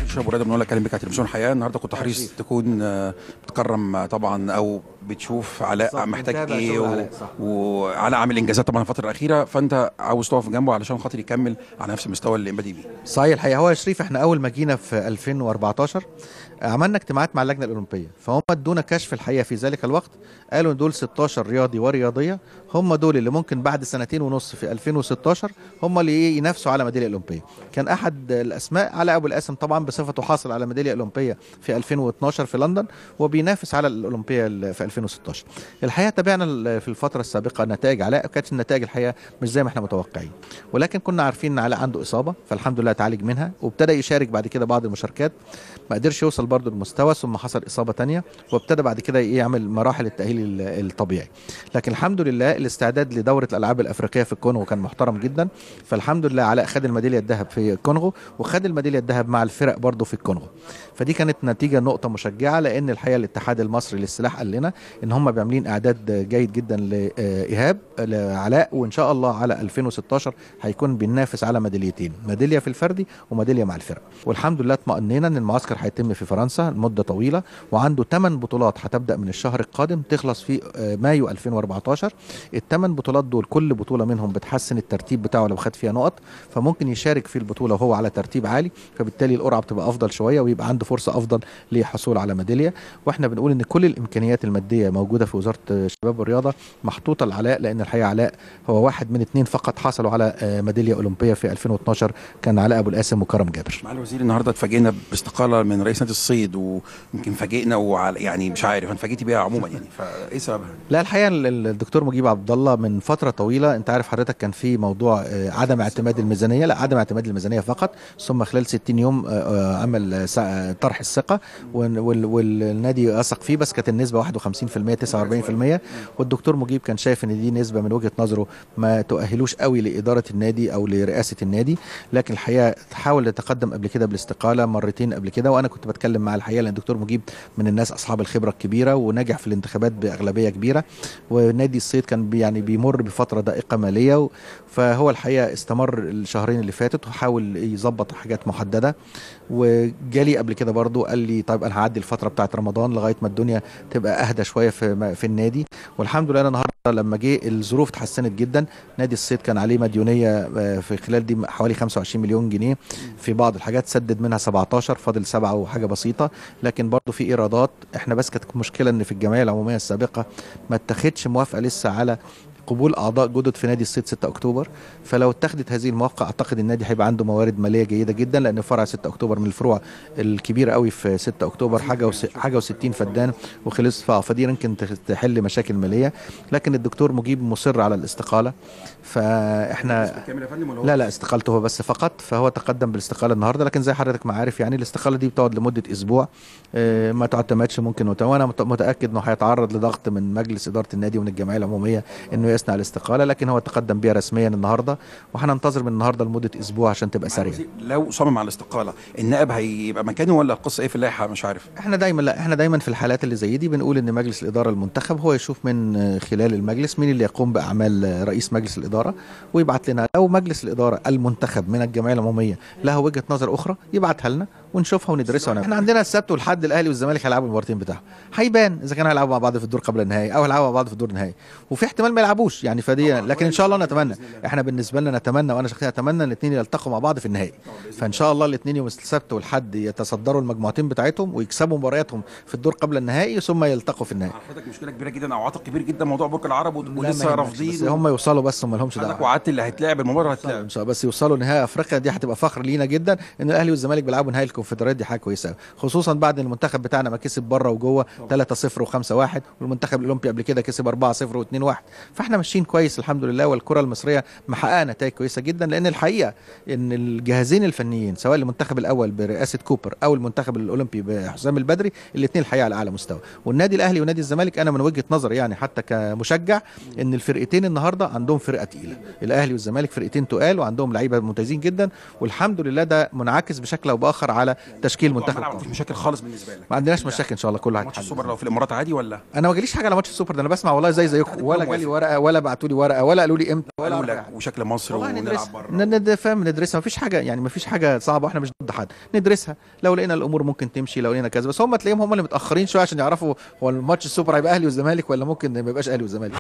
شباب ورياضه بنقول لك اهلا بك على تلفزيون الحياه النهارده كنت حريص تكون آه، بتكرم آه، طبعا او بتشوف علاء صح، محتاج بنتابع ايه شغل و... علاء، صح. وعلاء عامل انجازات طبعا الفتره الاخيره فانت عاوز تقف جنبه علشان خاطر يكمل على نفس المستوى اللي بادئ بيه صحيح الحقيقه هو يا شريف احنا اول ما جينا في 2014 عملنا اجتماعات مع اللجنه الاولمبيه فهم ادونا كشف الحقيقه في ذلك الوقت قالوا ان دول 16 رياضي ورياضيه هم دول اللي ممكن بعد سنتين ونص في 2016 هم اللي إيه ينافسوا على ميداليه اولمبيه كان احد الاسماء علاء ابو القاسم طبعا بصفته حاصل على ميداليه اولمبيه في 2012 في لندن وبينافس على الاولمبيه ال- في 2016 الحقيقه تابعنا ال- في الفتره السابقه نتائج علاء كانت النتائج الحقيقه مش زي ما احنا متوقعين ولكن كنا عارفين ان علاء عنده اصابه فالحمد لله اتعالج منها وابتدى يشارك بعد كده بعض المشاركات ما قدرش يوصل برضه للمستوى ثم حصل اصابه تانية وابتدى بعد كده إيه يعمل مراحل التاهيل ال- الطبيعي لكن الحمد لله الاستعداد لدوره الالعاب الافريقيه في الكونغو كان محترم جدا فالحمد لله علاء خد الميداليه الذهب في الكونغو وخد الميداليه الذهب مع الفرق برضه في الكونغو فدي كانت نتيجه نقطه مشجعه لان الحقيقه الاتحاد المصري للسلاح قال لنا ان هم بيعملين اعداد جيد جدا لايهاب لعلاء وان شاء الله على 2016 هيكون بينافس على ميداليتين ميداليه في الفردي وميداليه مع الفرق والحمد لله اطمئنينا ان المعسكر هيتم في فرنسا لمده طويله وعنده 8 بطولات هتبدا من الشهر القادم تخلص في آه، مايو 2014 الثمان بطولات دول كل بطوله منهم بتحسن الترتيب بتاعه لو خد فيها نقط فممكن يشارك في البطوله وهو على ترتيب عالي فبالتالي القرعه بتبقى افضل شويه ويبقى عنده فرصه افضل للحصول على ميداليه واحنا بنقول ان كل الامكانيات الماديه موجوده في وزاره الشباب والرياضه محطوطه لعلاء لان الحقيقه علاء هو واحد من اثنين فقط حصلوا على آه، ميداليه اولمبيه في 2012 كان علاء ابو القاسم وكرم جابر مع الوزير النهارده اتفاجئنا باستقاله من رئيس نادي الصيد ويمكن فاجئنا وعلى يعني مش عارف انا اتفاجئت بيها عموما يعني فايه سببها؟ لا الحقيقه ال- ال- الدكتور مجيب عبد الله من فتره طويله انت عارف حضرتك كان في موضوع آه، عدم اعتماد الميزانيه لا عدم اعتماد الميزانيه فقط ثم خلال 60 يوم آه، آه، عمل آه، سا- آه، طرح الثقه وال- وال- والنادي اثق فيه بس كانت النسبه 51% 49% والدكتور مجيب كان شايف ان دي نسبه من وجهه نظره ما تؤهلوش قوي لاداره النادي او لرئاسه النادي لكن الحقيقه حاول يتقدم قبل كده بالاستقاله مرتين قبل كده وانا كنت بتكلم مع الحقيقه لان الدكتور مجيب من الناس اصحاب الخبره الكبيره ونجح في الانتخابات باغلبيه كبيره ونادي الصيد كان بي يعني بيمر بفتره ضائقه ماليه و- فهو الحقيقه استمر الشهرين اللي فاتت وحاول يظبط حاجات محدده وجالي قبل كده برضو قال لي طيب انا هعدي الفتره بتاعت رمضان لغايه ما الدنيا تبقى اهدى شويه في في النادي والحمد لله أنا النهارده لما جه الظروف اتحسنت جدا نادي الصيد كان عليه مديونيه آه، في خلال دي حوالي 25 مليون جنيه في بعض الحاجات سدد منها 17 فاضل سبعه وحاجه بسيطه لكن برضو في ايرادات احنا بس كانت مشكله ان في الجمعيه العموميه السابقه ما اتخذش موافقه لسه على قبول اعضاء جدد في نادي الصيد 6 اكتوبر فلو اتخذت هذه الموافقه اعتقد النادي هيبقى عنده موارد ماليه جيده جدا لان فرع 6 اكتوبر من الفروع الكبيره قوي في 6 اكتوبر حاجه وس... حاجه و60 فدان وخلص ف- فدي يمكن تخ- تحل مشاكل ماليه لكن الدكتور مجيب مصر على الاستقاله فاحنا كامل يا فندم ولا هو لا لا استقالته هو بس فقط فهو تقدم بالاستقاله النهارده لكن زي حضرتك ما عارف يعني الاستقاله دي بتقعد لمده اسبوع آه، ما تعتمدش ممكن وت- وانا مت- متاكد انه هيتعرض لضغط من مجلس اداره النادي ومن الجمعيه العموميه انه يصنع الاستقاله لكن هو تقدم بيها رسميا النهارده وهننتظر من النهارده لمده اسبوع عشان تبقى مع سريعه الوزير لو صمم على الاستقاله النائب هيبقى مكانه ولا القصه ايه في اللائحه مش عارف احنا دايما لا احنا دايما في الحالات اللي زي دي بنقول ان مجلس الاداره المنتخب هو يشوف من آه، خلال المجلس مين اللي يقوم باعمال آه، رئيس مجلس الاداره ويبعت لنا لو مجلس الاداره المنتخب من الجمعيه العموميه له وجهه نظر اخرى يبعتها لنا ونشوفها وندرسها ونعمل. احنا عندنا السبت والحد الاهلي والزمالك هيلعبوا المباراتين بتاعهم هيبان اذا كانوا هيلعبوا مع بعض في الدور قبل النهائي او هيلعبوا مع بعض في الدور النهائي وفي احتمال ما يلعبوش يعني فدي لكن ان شاء الله نتمنى احنا بالنسبه لنا نتمنى وانا شخصيا اتمنى ان الاثنين يلتقوا مع بعض في النهائي فان شاء الله الاثنين يوم السبت والحد يتصدروا المجموعتين بتاعتهم ويكسبوا مبارياتهم في الدور قبل النهائي ثم يلتقوا في النهائي حضرتك مشكله كبيره جدا او عطل كبير جدا موضوع برج العرب و- لا، ما ولسه يهمكش، رافضين بس هم يوصلوا بس هم لهمش حضرتك دعوه وعدت اللي هيتلعب المباراه هتتلعب ان شاء الله بس يوصلوا نهائي افريقيا دي هتبقى فخر لينا جدا ان الاهلي والزمالك بيلعبوا نهائي الكونفدراليه دي حاجه كويسه أوي. خصوصا بعد ان المنتخب بتاعنا ما كسب بره وجوه 3-0 و5-1 والمنتخب الاولمبي قبل كده كسب 4-0 و2-1 فاحنا ماشيين كويس الحمد لله والكره المصريه محققه نتائج كويسه جدا لان الحقيقه ان الجهازين الفنيين سواء المنتخب الاول برئاسه كوبر او المنتخب الاولمبي بحسام البدري الاثنين الحقيقه على اعلى مستوى والنادي الاهلي ونادي الزمالك انا من وجهه نظري يعني حتى كمشجع ان الفرقتين النهارده عندهم فرقه تقيله الاهلي والزمالك فرقتين تقال وعندهم لعيبه ممتازين جدا والحمد لله ده منعكس بشكل او باخر على على تشكيل منتخب الملعب قوي مفيش مشاكل خالص بالنسبه لك ما عندناش مشاكل ان شاء الله كله ماتش هيتحل السوبر لو في الامارات عادي ولا انا ما جاليش حاجه على ماتش السوبر ده انا بسمع والله زي زيكم ولا جالي ورقه ولا بعتوا لي ورقه ولا قالوا لي امتى ولا قالوا أعرف لك وشكل مصر والله ونلعب ندرسها بره ن- ند- فاهم ندرسها مفيش حاجه يعني مفيش حاجه صعبه احنا مش ضد حد ندرسها لو لقينا الامور ممكن تمشي لو لقينا كذا بس هم تلاقيهم هم اللي متاخرين شويه عشان يعرفوا هو الماتش السوبر هيبقى اهلي والزمالك ولا ممكن ما يبقاش اهلي والزمالك